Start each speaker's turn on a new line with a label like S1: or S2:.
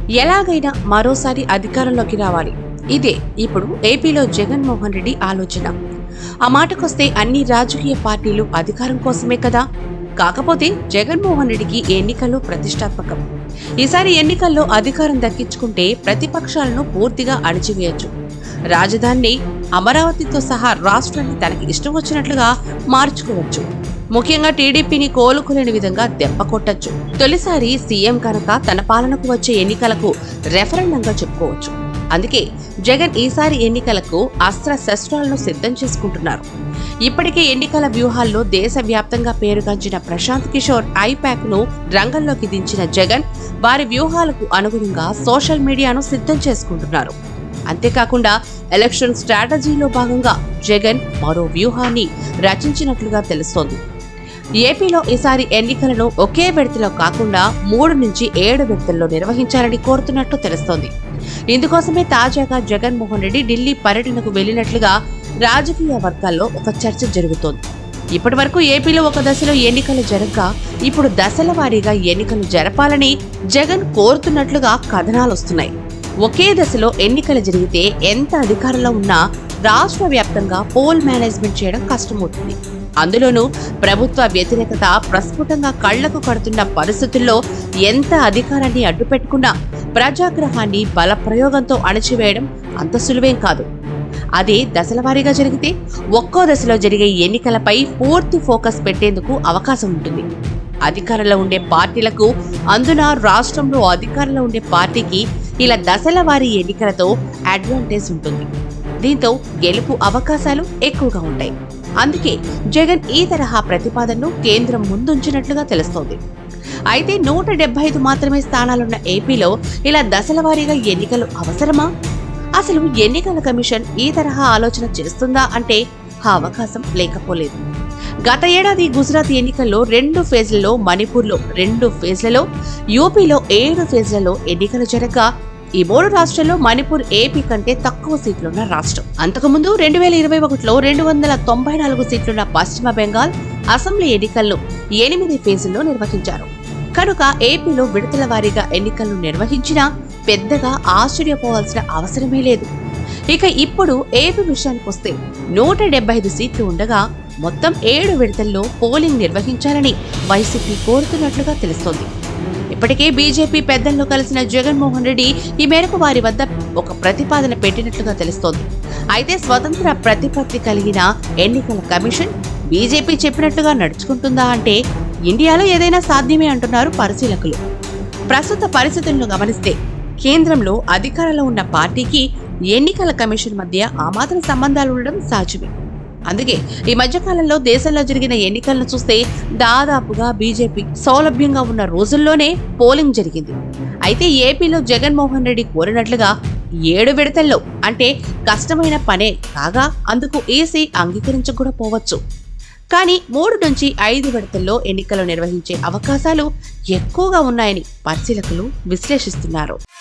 S1: ఎలాగైనా మరోసారి అధికారంలోకి రావాలి ఇదే ఇప్పుడు ఏపీలో జగన్మోహన్ రెడ్డి ఆలోచన ఆ మాటకొస్తే అన్ని రాజకీయ పార్టీలు అధికారం కోసమే కదా కాకపోతే జగన్మోహన్ రెడ్డికి ఎన్నికలు ప్రతిష్టాత్మకం ఈసారి ఎన్నికల్లో అధికారం దక్కించుకుంటే ప్రతిపక్షాలను పూర్తిగా అణిచివేయొచ్చు రాజధానిని అమరావతితో సహా రాష్ట్రాన్ని తనకి ఇష్టం వచ్చినట్లుగా మార్చుకోవచ్చు ముఖ్యంగా టీడీపీని కోలుకోలేని విధంగా దెబ్బ కొట్టచ్చు తొలిసారి సీఎం కనుక తన పాలనకు వచ్చే ఎన్నికలకు రెఫరెండంగా చెప్పుకోవచ్చు అందుకే జగన్ ఈసారి ఎన్నికలకు అస్త్ర శస్త్రాలను సిద్ధం చేసుకుంటున్నారు ఇప్పటికే ఎన్నికల వ్యూహాల్లో దేశవ్యాప్తంగా పేరుగాంచిన ప్రశాంత్ కిషోర్ ఐపాక్ ను రంగంలోకి దించిన జగన్ వారి వ్యూహాలకు అనుగుణంగా సోషల్ మీడియాను సిద్ధం చేసుకుంటున్నారు అంతేకాకుండా ఎలక్షన్ స్ట్రాటజీలో భాగంగా జగన్ మరో వ్యూహాన్ని రచించినట్లుగా తెలుస్తోంది ఏపీలో ఈసారి ఎన్నికలను ఒకే విడతలో కాకుండా మూడు నుంచి ఏడు విడతల్లో నిర్వహించాలని కోరుతున్నట్టు తెలుస్తోంది ఇందుకోసమే తాజాగా జగన్మోహన్ రెడ్డి ఢిల్లీ పర్యటనకు వెళ్లినట్లుగా రాజకీయ వర్గాల్లో ఒక చర్చ జరుగుతోంది ఇప్పటి వరకు ఏపీలో ఒక దశలో ఎన్నికలు జరగక ఇప్పుడు దశల వారీగా ఎన్నికలు జరపాలని జగన్ కోరుతున్నట్లుగా కథనాలు వస్తున్నాయి ఒకే దశలో ఎన్నికలు జరిగితే ఎంత అధికారంలో ఉన్నా రాష్ట్ర వ్యాప్తంగా పోల్ మేనేజ్మెంట్ చేయడం కష్టమవుతుంది అందులోనూ ప్రభుత్వ వ్యతిరేకత ప్రస్ఫుటంగా కళ్లకు కడుతున్న పరిస్థితుల్లో ఎంత అధికారాన్ని అడ్డుపెట్టుకున్నా ప్రజాగ్రహాన్ని బలప్రయోగంతో అణచివేయడం అంత సులువేం కాదు అదే దశలవారీగా జరిగితే ఒక్కో దశలో జరిగే ఎన్నికలపై పూర్తి ఫోకస్ పెట్టేందుకు అవకాశం ఉంటుంది అధికారంలో ఉండే పార్టీలకు అందున రాష్ట్రంలో అధికారంలో ఉండే పార్టీకి ఇలా దశల వారీ ఎన్నికలతో అడ్వాంటేజ్ ఉంటుంది దీంతో గెలుపు అవకాశాలు ఎక్కువగా ఉంటాయి అందుకే జగన్ ఈ తరహా ప్రతిపాదనను కేంద్రం ముందుంచినట్లుగా తెలుస్తోంది అయితే నూట డెబ్బై ఐదు మాత్రమే స్థానాలున్న ఏపీలో ఇలా దశల వారీగా ఎన్నికలు అవసరమా అసలు ఎన్నికల కమిషన్ ఈ తరహా ఆలోచన చేస్తుందా అంటే ఆ అవకాశం లేకపోలేదు గత ఏడాది గుజరాత్ ఎన్నికల్లో రెండు ఫేజ్లలో మణిపూర్లో రెండు ఫేజ్లలో యూపీలో ఏడు ఫేజ్లలో ఎన్నికలు జరగగా ఈ మూడు రాష్ట్రాల్లో మణిపూర్ ఏపీ కంటే తక్కువ సీట్లున్న రాష్ట్రం అంతకుముందు రెండు వేల ఇరవై ఒకటిలో రెండు వందల తొంభై నాలుగు సీట్లున్న పశ్చిమ బెంగాల్ అసెంబ్లీ ఎన్నికలను ఎనిమిది ఫేజుల్లో నిర్వహించారు కనుక ఏపీలో విడతల వారీగా ఎన్నికలను నిర్వహించినా పెద్దగా ఆశ్చర్యపోవాల్సిన అవసరమే లేదు ఇక ఇప్పుడు ఏపీ విషయానికి వస్తే నూట డెబ్బై ఐదు సీట్లు ఉండగా మొత్తం ఏడు విడతల్లో పోలింగ్ నిర్వహించాలని వైసీపీ కోరుతున్నట్లుగా తెలుస్తోంది ఇప్పటికే బీజేపీ పెద్దల్లో కలిసిన జగన్మోహన్ రెడ్డి ఈ మేరకు వారి వద్ద ఒక ప్రతిపాదన పెట్టినట్లుగా తెలుస్తోంది అయితే స్వతంత్ర ప్రతిపత్తి కలిగిన ఎన్నికల కమిషన్ బీజేపీ చెప్పినట్లుగా నడుచుకుంటుందా అంటే ఇండియాలో ఏదైనా సాధ్యమే అంటున్నారు పరిశీలకులు ప్రస్తుత పరిస్థితులను గమనిస్తే కేంద్రంలో అధికారంలో ఉన్న పార్టీకి ఎన్నికల కమిషన్ మధ్య ఆ మాత్రం సంబంధాలు ఉండడం సహజమే అందుకే ఈ మధ్యకాలంలో దేశంలో జరిగిన ఎన్నికలను చూస్తే దాదాపుగా బీజేపీ సౌలభ్యంగా ఉన్న రోజుల్లోనే పోలింగ్ జరిగింది అయితే ఏపీలో జగన్మోహన్ రెడ్డి కోరినట్లుగా ఏడు విడతల్లో అంటే కష్టమైన పనే కాగా అందుకు ఏసీ అంగీకరించకూడా పోవచ్చు కానీ మూడు నుంచి ఐదు విడతల్లో ఎన్నికలు నిర్వహించే అవకాశాలు ఎక్కువగా ఉన్నాయని పరిశీలకులు విశ్లేషిస్తున్నారు